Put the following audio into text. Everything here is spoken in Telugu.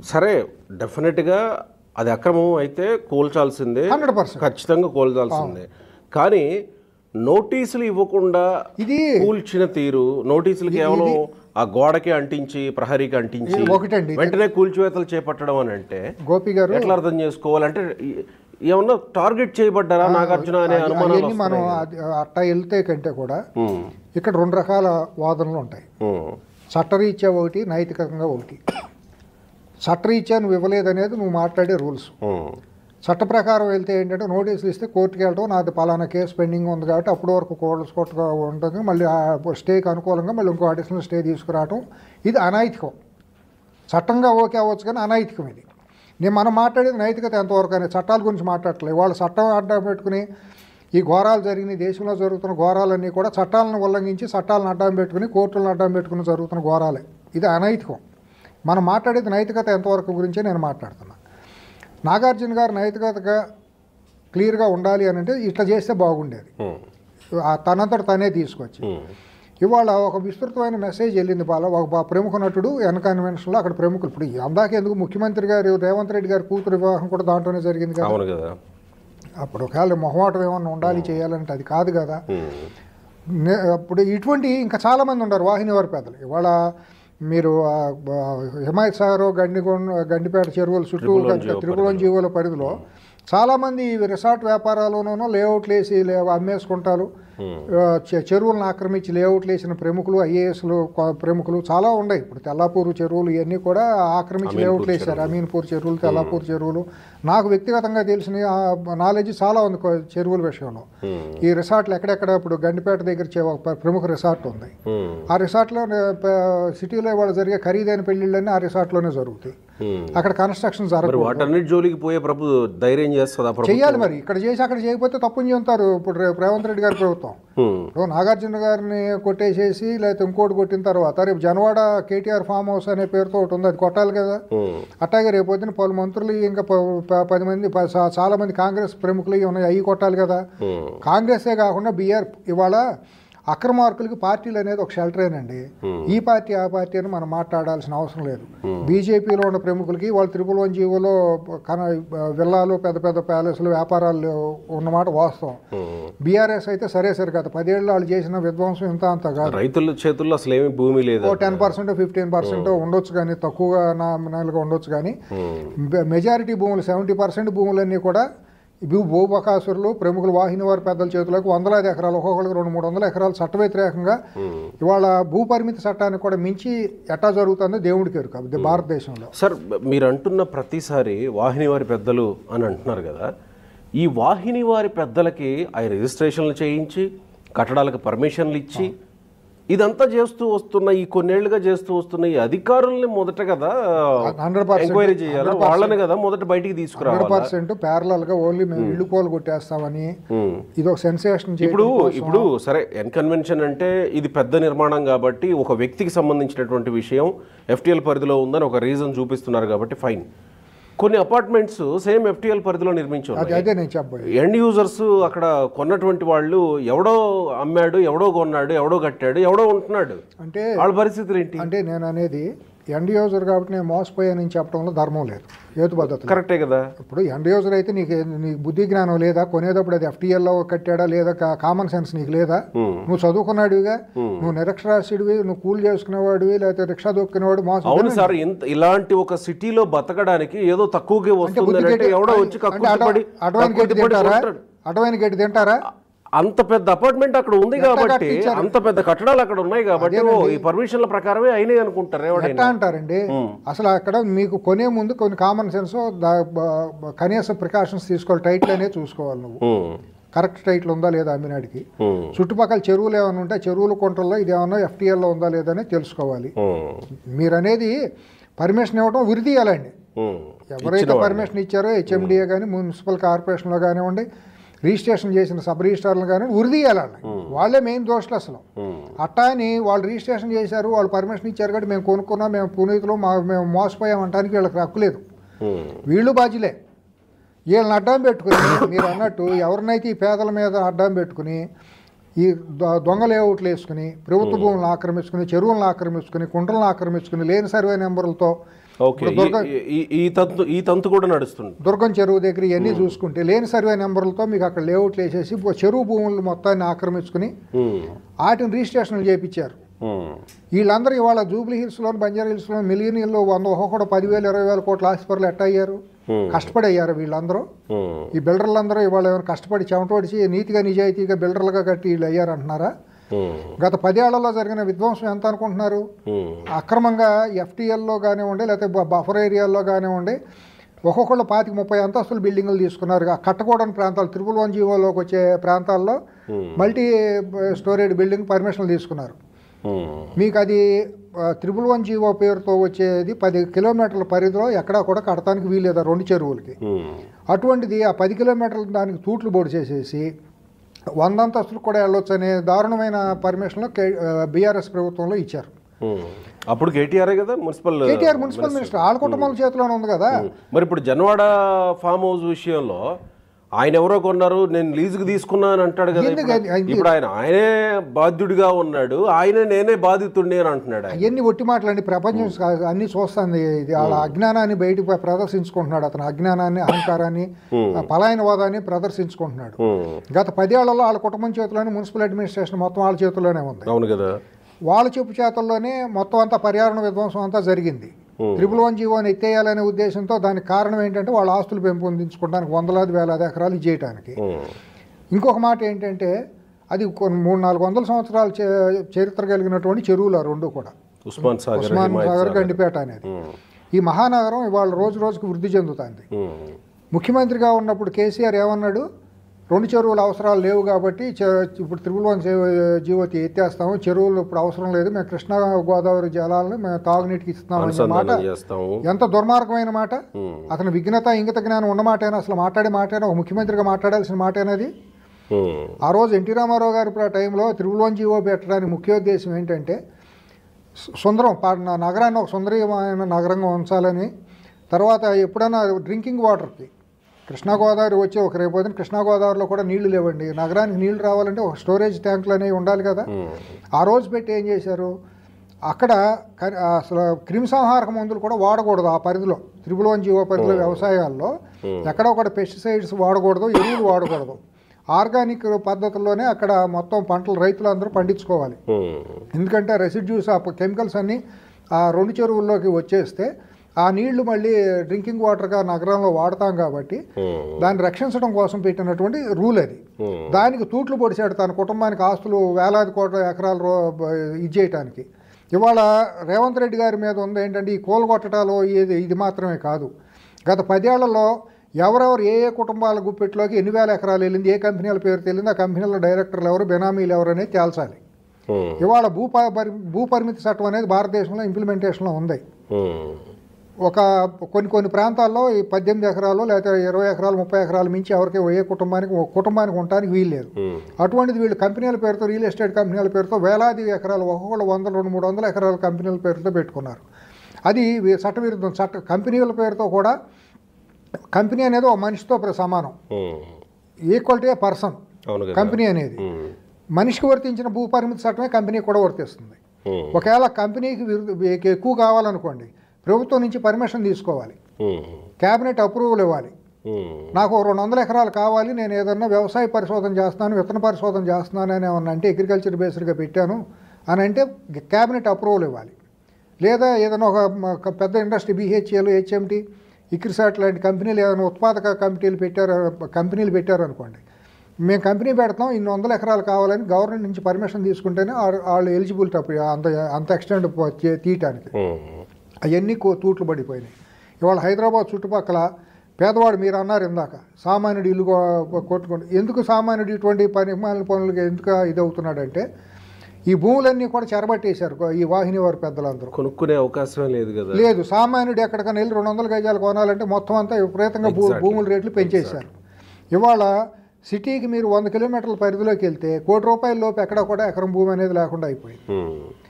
సరే డెఫినెట్గా అది అక్రమం అయితే కూల్చాల్సిందే హండ్రెడ్ పర్సెంట్ ఖచ్చితంగా కూల్చాల్సిందే కానీ నోటీసులు ఇవ్వకుండా ఇది కూల్చిన తీరు నోటీసులు కేవలం ఆ గోడకి అంటించి ప్రహరీకి అంటించి ఒకటండి వెంటనే కూల్చివేతలు చేపట్టడం అని అంటే గోపి గారు ఎట్లా అర్థం చేసుకోవాలంటే ఈ- ఏమన్నా టార్గెట్ చేయబడ్డారా నాగార్జున అనే అనుమానాలు అవన్నీ మనం అది- అట్టా వెళ్తే కంటే కూడా ఉమ్, ఇక్కడ రెండు రకాల వాదనలు ఉంటాయి ఉమ్, చట్టరీత్యా ఒకటి నైతికంగా ఒకటి చట్టరీత్యా నువ్వు ఇవ్వలేదనేది నువ్వు మాట్లాడే రూల్స్ ఉమ్, చట్ట ప్రకారం వెళ్తే ఏంటంటే నోటీసులు ఇస్తే కోర్టుకి వెళ్ళడం నాది పలానా కేసు పెండింగ్ ఉంది కాబట్టి అప్పటి వరకు కోర్టు కోర్టుగా ఉంటుంది మళ్ళీ ఆ స్టేకి అనుకూలంగా మళ్ళీ ఇంకో అడిషనల్ స్టే తీసుకురావడం ఇది అనైతికం చట్టంగా ఓకే అవ్వచ్చు కానీ అనైతికం ఇది నేను మనం మాట్లాడేది నైతికత ఎంతవరకు అనే చట్టాల గురించి మాట్లాడట్లేదు వాళ్ళు చట్టం అడ్డం పెట్టుకుని ఈ ఘోరాలు జరిగినాయి దేశంలో జరుగుతున్న ఘోరాలన్నీ కూడా చట్టాలను ఉల్లంఘించి చట్టాలను అడ్డం పెట్టుకుని కోర్టులను అడ్డం పెట్టుకుని జరుగుతున్న ఘోరాలే ఇది అనైతికం మనం మాట్లాడేది నైతికత ఎంతవరకు గురించే నేను మాట్లాడుతున్నా నాగార్జున గారు నైతికతగా క్లియర్గా ఉండాలి అని అంటే ఇట్లా చేస్తే బాగుండేది ఉమ్, ఆ తనంతట తనే తీసుకొచ్చి ఉమ్, ఇవాళ ఒక విస్తృతమైన మెసేజ్ వెళ్ళింది బాల ఒక బా- ప్రముఖ నటుడు ఎన్ కన్వెన్షన్లో అక్కడ ప్రముఖులు ఇప్పుడు అందాక ఎందుకు ముఖ్యమంత్రి గారు రేవంత్ రెడ్డి గారి కూతురు వివాహం కూడా దాంట్లోనే జరిగింది కదా అవును కదా అప్పుడు ఒకవేళ మొహమాటం ఏమన్నా ఉండాలి చేయాలంటే అది కాదు కదా ఉమ్, నే- అప్పుడు ఇటువంటి ఇంకా చాలామంది ఉన్నారు వాహిని వారి పెద్దలు ఇవాళ మీరు ఆ, బ- హిమాయత్ సాగర్ గండిగొండ గండిపేట చెరువుల చుట్టూ త్రిపులం త్రిపులం జీవోల పరిధిలో చాలామంది ఈ రిసార్ట్ వ్యాపారాల్లోనూ లేఅవుట్లు వేసి లే అమ్మేసుకుంటారు ఉమ్, ఆ, చె- చెరువులను ఆక్రమించి లేఅవుట్లు వేసిన ప్రముఖులు ఐఏఎస్లు ప్రముఖులు చాలా ఉన్నాయి ఇప్పుడు తెల్లాపూరు చెరువులు ఇవన్నీ కూడా ఆక్రమించి లేఅవుట్లు వేశారు అమీన్పూర్ చెరువులు తెల్లాపూర్ చెరువులు నాకు వ్యక్తిగతంగా తెలిసిన నాలెడ్జ్ చాలా ఉంది కొ- చెరువుల విషయంలో ఉమ్, ఈ రిసార్ట్లు ఎక్కడెక్కడ ఇప్పుడు గండిపేట దగ్గర చే- ఒక ప్ర- ప్రముఖ రిసార్ట్ ఉంది ఉమ్, ఆ రిసార్ట్లో నే- ప- సిటీలో ఇవాళ జరిగే ఖరీదైన పెళ్లిళ్ళన్నీ ఆ రిసార్ట్లోనే జరుగుతాయి ఉమ్. అక్కడ కన్స్ట్రక్షన్ మరి జరగదు వాటన్నిటి జోలికి పోయే ప్రభు ధైర్యం చేస్తుందా ప్రభుత్వం చెయ్యాలి మరి ఇక్కడ చేసి అక్కడ చేయకపోతే తప్పుని చెబుతారు ఇప్పుడు రే- రేవంత్ రెడ్డి గారి ప్రభుత్వం ఉమ్, ఇప్పుడు నాగార్జున గారిని కొట్టేసేసి లేకపోతే ఇంకోటి కొట్టిన తర్వాత రేపు జనవాడ కేటీఆర్ ఫామ్ హౌస్ అనే పేరుతో ఒకటి ఉంది అది కొట్టాలి కదా ఉమ్, అట్లాగే రేపు పొద్దున పలు మంత్రులు ఇంకా ప- ప- పది మంది ప- చా- చాలా మంది కాంగ్రెస్ ప్రముఖులు ఇవి ఉన్నాయి అవి కొట్టాలి కదా ఉమ్, కాంగ్రెసే కాకుండా బీఆర్ ఇవాళ అక్రమార్కులకి పార్టీలు అనేది ఒక షెల్టరేనండి ఈ పార్టీ ఆ పార్టీ అని మనం మాట్లాడాల్సిన అవసరం లేదు బీజేపీలో ఉన్న ప్రముఖులకి వాళ్ళు త్రిపుల్ వన్ జీవోలో కన విల్లాలు పెద్ద పెద్ద ప్యాలెస్లు వ్యాపారాలు ఉన్నమాట వాస్తవం ఉమ్. బీఆర్ఎస్ అయితే సరే సరే కదా పదేళ్ళు వాళ్ళు చేసిన విధ్వంసం ఇంత అంత కాదు రైతుల చేతుల్లో అసలు ఏమి భూమి లేదు ఓ టెన్ పర్సెంట్ ఫిఫ్టీన్ పర్సెంట్ ఉండొచ్చు కానీ తక్కువగా నామినల్గా ఉండొచ్చు కానీ ఉమ్, మెజారిటీ భూములు సెవెంటీ పర్సెంట్ భూములన్నీ కూడా భూ భూబకాసురులు ప్రముఖులు వాహిని వారి పెద్దల చేతులకు వందలాది ఎకరాలు ఒక్కొక్కరికి రెండు మూడు వందల ఎకరాలు చట్ట వ్యతిరేకంగా ఉమ్. ఇవాళ భూ పరిమితి చట్టాన్ని కూడా మించి ఎట్టా జరుగుతుందో దేవుడికి ఎరుక ఇది భారతదేశంలో సార్ మీరు అంటున్న ప్రతిసారి వాహిని వారి పెద్దలు అని అంటున్నారు కదా ఈ వాహిని వారి పెద్దలకి ఆ రిజిస్ట్రేషన్లు చేయించి కట్టడాలకు పర్మిషన్లు ఇచ్చి ఇదంతా చేస్తూ వస్తున్న ఈ కొన్నేళ్లుగా చేస్తూ వస్తున్న ఈ అధికారుల్ని మొదట కదా హండ్రెడ్ పర్సెంట్ ఎంక్వైరీ చేయాలి వాళ్ళని కదా మొదట బయటికి హండ్రెడ్ తీసుకురావాలి పర్సెంట్ ప్యారలల్గా ఓన్లీ మేము ఇల్లు పోలు కొట్టేస్తామని ఉమ్. ఇది ఒక సెన్సేషన్ ఇప్పుడు ఇప్పుడు సరే ఎన్కన్వెన్షన్ అంటే ఇది పెద్ద నిర్మాణం కాబట్టి ఒక వ్యక్తికి సంబంధించినటువంటి విషయం ఎఫ్టిఎల్ పరిధిలో ఉందని ఒక రీజన్ చూపిస్తున్నారు కాబట్టి ఫైన్ కొన్ని అపార్ట్మెంట్స్ సేమ్ ఎఫ్టిఎల్ పరిధిలో నిర్మించారు అది అదే నేను చెప్పబోయే ఎండ్ యూజర్స్ అక్కడ కొన్నటువంటి వాళ్ళు ఎవడో అమ్మాడు ఎవడో కొన్నాడు ఎవడో కట్టాడు ఎవడో ఉంటున్నాడు అంటే వాళ్ళ పరిస్థితులు ఏంటి అంటే నేను అనేది ఎండ్ యూజర్ కాబట్టి నేను మోసపోయానని చెప్పడంలో ధర్మం లేదు ఏతు పద్ధతి కరెక్టే కదా ఇప్పుడు ఎండ్ యూజర్ అయితే నీకు నీకు బుద్ధి జ్ఞానం లేదా కొనేటప్పుడు అది ఎఫ్టీఎల్లో కట్టాడా లేదా కామన్ సెన్స్ నీకు లేదా Hmm. నువ్వు చదువుకున్నాడుగా నువ్వు నిరక్షరాస్యుడివి నువ్వు కూలి చేసుకునేవాడివి లేకపోతే రిక్షా దొక్కినవాడు మోసం అవును సార్ ఇంత ఇలాంటి ఒక సిటీలో బతకడానికి ఏదో తక్కువకి వస్తుంది బుద్ధి అంటే గడ్డి- ఎవడో వచ్చి అంటే కక్కుర్తిపడి అడ్వ- అడ్వాయిన్ గడ్డి కక్కుర్తిపడి తింటారా కొంటాడు. అడ్వాయిన్ గడ్డి తింటారా అంత పెద్ద అపార్ట్మెంట్ అక్కడ ఉంది కాబట్టి కట్టించారు? అంత పెద్ద కట్టడాలు అక్కడ ఉన్నాయి కాబట్టి ఓ, ఈ పర్మిషన్ల ప్రకారమే అయినాయి అనుకుంటారు ఎట్లా ఎవడైనా అంటారండి అసలు అక్కడ మీకు కొనే ముందు కొన్ని కామన్ సెన్స్ కనీస ప్రికాషన్స్ తీసుకోవాలి టైటిల్ అనేది చూసుకోవాలి నువ్వు ఉమ్, కరెక్ట్ టైటిల్ ఉందా లేదా అమ్మినాడికి ఉమ్, చుట్టుపక్కల చెరువులు ఏమైనా ఉంటే చెరువుల కొంటల్లో ఇది ఏమన్నా ఎఫ్టీఎల్లో ఉందా లేదా అనేది తెలుసుకోవాలి ఉమ్, మీరు అనేది పర్మిషన్ ఇవ్వడం ఉరితీయాలండి ఉమ్. ఎవరైతే పర్మిషన్ ఇచ్చారో హెచ్ఎండిఏ కానీ మున్సిపల్ కార్పొరేషన్లో కానివ్వండి రిజిస్ట్రేషన్ చేసిన సబ్ రిజిస్ట్రార్లు కానీ ఉరిదీయాలండి వాళ్ళే మెయిన్ దోషులు అసలు ఉమ్, అట్టా అని వాళ్ళు రిజిస్ట్రేషన్ చేశారు వాళ్ళు పర్మిషన్ ఇచ్చారు కాబట్టి మేము కొనుక్కున్నాం మేము పునీతులు మా మేము మోసపోయాం అంటానికి వీళ్ళకి హక్కు లేదు ఉమ్, వీళ్ళు బాధ్యులే వీళ్ళని అడ్డం పెట్టుకుని మీరు అన్నట్టు ఎవరినైతే ఈ పేదల మీద అడ్డం పెట్టుకుని ఈ దొ- దొంగ లేఅవుట్లు వేసుకుని ప్రభుత్వ భూములను ఆక్రమించుకుని చెరువులను ఆక్రమించుకుని కుంటలను ఆక్రమించుకుని లేని సర్వే నెంబర్లతో ఓకే ఈ- ఈ- ఈ తంతు ఈ తంతు కూడా నడుస్తుంది దుర్గం చెరువు దగ్గర ఇవన్నీ చూసుకుంటే లేని సర్వే నెంబర్లతో మీకు అక్కడ లేఅవుట్లు వేసేసి ఓ చెరువు భూములు మొత్తాన్ని ఆక్రమించుకుని ఉమ్, వాటిని రిజిస్ట్రేషన్లు చేయించారు ఉమ్, వీళ్ళందరూ ఇవాళ జూబ్లీ హిల్స్లో బంజారా హిల్స్లో మిలియనీల్లో వంద ఒక్కొక్కడు పదివేలు ఇరవై వేల కోట్ల ఆస్తిపరులు ఎట్ట అయ్యారు Hmm. కష్టపడి అయ్యారు వీళ్ళందరూ ఉమ్, ఈ బిల్డర్లందరూ ఇవాళ ఏమైనా కష్టపడి చెమటోడిచి నీతిగా నిజాయితీగా బిల్డర్లుగా కట్టి వీళ్ళు అయ్యారు అంటున్నారా ఉమ్, గత పదేళ్లలో జరిగిన విధ్వంసం ఎంత అనుకుంటున్నారు ఉమ్, అక్రమంగా ఎఫ్టీఎల్లో కానివ్వండి లేకపోతే బ- బఫర్ ఏరియాల్లో కానివ్వండి ఒక్కొక్కళ్ళు పాతిక ముప్పై అంతస్తుల బిల్డింగులు తీసుకున్నారు ఆ కట్టకూడని ప్రాంతాలు త్రిపుల్ వన్ జీవోలోకి వచ్చే ప్రాంతాల్లో Hmm. మల్టీ స్టోరేజ్ బిల్డింగ్ పర్మిషన్లు తీసుకున్నారు ఉమ్, మీకు అది త్రిపుల్ వన్ జీవో పేరుతో వచ్చేది పది కిలోమీటర్ల పరిధిలో ఎక్కడా కూడా కడతానికి వీలేదు ఆ రెండు చెరువులకి ఉమ్, అటువంటిది ఆ పది కిలోమీటర్ల దానికి తూట్లు పొడి చేసేసి వంద అంతస్తులు కూడా వెళ్ళొచ్చు అనే దారుణమైన పర్మిషన్లు బీఆర్ఎస్ ప్రభుత్వంలో ఇచ్చారు ఉమ్. అప్పుడు కేటీఆర్ కదా మున్సిపల్ కేటీఆర్ మున్సిపల్ మినిస్టర్ వాళ్ళ కుటుంబాల చేతిలోనే ఉంది కదా మరి ఇప్పుడు జన్వాడ ఫామ్ హౌస్ విషయంలో ఆయన ఎవరో కొన్నారు నేను లీజుకి తీసుకున్నాను అంటాడు కదా ఎందుకు ఇప్పుడు. అది- అది- ఇప్పుడు ఆయన ఆయనే బాధ్యుడిగా ఉన్నాడు ఆయనే నేనే బాధితుడిని అని అంటున్నాడు ఆయన అవన్నీ ఒట్టి మాటలండి ప్రపంచం స- అన్ని చూస్తుంది ఇది వాళ్ళ అజ్ఞానాన్ని బయటకు ప్ర- ప్రదర్శించుకుంటున్నాడు అతను అజ్ఞానాన్ని అహంకారాన్ని ఆ పలాయనవాదాన్ని ప్రదర్శించుకుంటున్నాడు ఉమ్, గత పదేళ్లలో వాళ్ళ కుటుంబం చేతిలోనే మున్సిపల్ అడ్మినిస్ట్రేషన్ మొత్తం వాళ్ళ చేతిలోనే ఉంది అవును కదా వాళ్ళ చెప్పు చేతల్లోనే మొత్తం అంతా పర్యావరణ విధ్వంసం అంతా జరిగింది త్రిపుల్ వన్ జీవోని ఎత్తేయాలనే ఉద్దేశంతో దానికి కారణం ఏంటంటే వాళ్ళ ఆస్తులు పెంపొందించుకోవడానికి వందలాది వేలాది ఎకరాలు చేయటానికి ఉమ్, ఇంకొక మాట ఏంటంటే అది కొన్ని మూడు నాలుగు వందల సంవత్సరాల చే- చరిత్ర కలిగినటువంటి చెరువులు ఆ రెండు కూడా ఉస్మాన్ సాగర్ ఉస్మాన్ హిమాయత్ సాగర్ సాగర్. గండిపేట అనేది ఉమ్, ఈ మహానగరం ఇవాళ రోజు రోజుకు వృద్ధి చెందుతుంది ఉమ్, ముఖ్యమంత్రిగా ఉన్నప్పుడు కేసీఆర్ ఏమన్నాడు రెండు చెరువుల అవసరాలు లేవు కాబట్టి చె- ఇప్పుడు త్రిపుల్ వన్ జీవోతి ఎత్తేస్తాము చెరువులు ఇప్పుడు అవసరం లేదు మేము కృష్ణా గోదావరి జలాలను మేము తాగునీటికి ఇస్తున్నామనే మాట అనుసంధానం చేస్తాము ఎంత దుర్మార్గమైన మాట ఉమ్, అతను విఘ్నత ఇంగిత జ్ఞానం ఉన్న మాటైనా అసలు మాట్లాడే మాటైనా ఒక ముఖ్యమంత్రిగా మాట్లాడాల్సిన మాటేనది ఉమ్, ఆ రోజు ఎన్టీ రామారావు గారు ఇప్పుడు ఆ టైంలో త్రిపుల్ వన్ జీవో పెట్టడానికి ముఖ్య ఉద్దేశం ఏంటంటే సు- సుందరం పా- నా నగరాన్ని ఒక సుందరమైన నగరంగా ఉంచాలని తర్వాత ఎప్పుడైనా డ్రింకింగ్ వాటర్కి కృష్ణా గోదావరి వచ్చి ఒక రేపు పొద్దున కృష్ణా గోదావరిలో కూడా నీళ్లు లేవండి నగరానికి నీళ్లు రావాలంటే ఒక స్టోరేజ్ ట్యాంకులు అనేవి ఉండాలి కదా ఉమ్, ఆ రోజు పెట్టి ఏం చేశారు అక్కడ క- అసలు క్రిమిసంహారక మందులు కూడా వాడకూడదు ఆ పరిధిలో త్రిపుల్ వన్ జీవో పరిధిలో వ్యవసాయాల్లో ఎక్కడ ఒకటి పెస్టిసైడ్స్ వాడకూడదు ఎరువులు వాడకూడదు ఆర్గానిక్ పద్ధతుల్లోనే అక్కడ మొత్తం పంటలు రైతులందరూ పండించుకోవాలి ఉమ్, ఎందుకంటే రెసిడ్యూస్ ఆ కెమికల్స్ అన్నీ ఆ రెండు చెరువుల్లోకి వచ్చేస్తే ఆ నీళ్లు మళ్ళీ డ్రింకింగ్ వాటర్గా నగరంలో వాడతాం కాబట్టి ఉమ్, దాన్ని రక్షించడం కోసం పెట్టినటువంటి రూల్ అది ఉమ్, దానికి తూట్లు పొడిచాడు తన కుటుంబానికి ఆస్తులు వేలాది కోట్ల ఎకరాలు రో ఇది చేయటానికి ఇవాళ రేవంత్ రెడ్డి గారి మీద ఉంది ఏంటంటే ఈ కూలగొట్టడాలు ఇది ఇది మాత్రమే కాదు గత పదేళ్లలో ఎవరెవరు ఏ ఏ కుటుంబాల గుప్పెట్లోకి ఎన్ని వేల ఎకరాలు వెళ్ళింది ఏ కంపెనీల పేరు తెలింది ఆ కంపెనీల డైరెక్టర్లు ఎవరు బెనామీలు ఎవరు అనేది తేల్చాలి ఉమ్, ఇవాళ భూ ప- పరి- భూ పరిమితి చట్టం అనేది భారతదేశంలో ఇంప్లిమెంటేషన్లో ఉంది ఉమ్, ఒక కొన్ని కొన్ని ప్రాంతాల్లో ఈ పద్దెనిమిది ఎకరాలు లేకపోతే ఇరవై ఎకరాలు ముప్పై ఎకరాలు మించి ఎవరికి ఏ కుటుంబానికి ఒక కుటుంబానికి ఉండడానికి వీల్లేదు ఉమ్, అటువంటిది వీళ్ళు కంపెనీల పేరుతో రియల్ ఎస్టేట్ కంపెనీల పేరుతో వేలాది ఎకరాలు ఒక్కొక్కళ్ళు వందల రెండు మూడు వందల ఎకరాల కంపెనీల పేరుతో పెట్టుకున్నారు అది వీ- చట్టవిరుద్ధం చట్ట కంపెనీల పేరుతో కూడా కంపెనీ అనేది ఒక మనిషితో ప్ర- సమానం um, equal to a person అవును కదా కంపెనీ అనేది ఉమ్, మనిషికి వర్తించిన భూ పరిమితి చట్టమే కంపెనీ కూడా వర్తిస్తుంది ఉమ్, ఒకవేళ కంపెనీకి విరుద్ధ ఎక్- ఎక్కువ కావాలనుకోండి ప్రభుత్వం నుంచి పర్మిషన్ తీసుకోవాలి ఉమ్, క్యాబినెట్ అప్రూవల్ ఇవ్వాలి ఉమ్, నాకు ఓ రెండు వందల ఎకరాలు కావాలి నేను ఏదన్నా వ్యవసాయ పరిశోధన చేస్తున్నాను విత్తన పరిశోధన చేస్తున్నాను అని ఏమన్నా అంటే అగ్రికల్చర్ బేస్డ్గా పెట్టాను అని అంటే క్యాబినెట్ అప్రూవల్ ఇవ్వాలి లేదా ఏదైనా ఒక మ- ఒక పెద్ద ఇండస్ట్రీ బీహెచ్ఏలు హెచ్ఎంటి ఇక్రిసాట్ లాంటి కంపెనీలు ఏదైనా ఉత్పాదక కంపెనీలు పెట్టారు కంపెనీలు పెట్టారు అనుకోండి మేము కంపెనీ పెడతాం ఇన్ని వందల ఎకరాలు కావాలని గవర్నమెంట్ నుంచి పర్మిషన్ తీసుకుంటేనే ఆ- వాళ్ళు ఎలిజిబుల్ తప్పు అంత అంత ఎక్స్టెండ్ తీయటానికి ఉమ్, అవన్నీ కో- తూట్లు పడిపోయినాయి ఇవాళ హైదరాబాద్ చుట్టుపక్కల పేదవాడు మీరు అన్నారు ఇందాక సామాన్యుడు ఇల్లు కొ- కొట్టుకోండి ఎందుకు సామాన్యుడు ఇటువంటి పని మాలిన పనులకి ఎందుకు ఇది అవుతున్నాడంటే ఈ భూములన్నీ కూడా చెరబట్టేశారు ఈ వాహిని వారి పెద్దలందరూ కొనుక్కునే అవకాశం లేదు కదా లేదు సామాన్యుడు ఎక్కడికైనా వెళ్ళి రెండు వందల గజాలు కొనాలంటే మొత్తం అంతా విపరీతంగా భూ Exactly. భూముల రేట్లు పెంచేశారు ఇవాళ సిటీకి మీరు వంద కిలోమీటర్ల పరిధిలోకి వెళ్తే కోటి రూపాయల లోపు ఎక్కడ కూడా ఎకరం భూమి అనేది లేకుండా అయిపోయింది ఉమ్,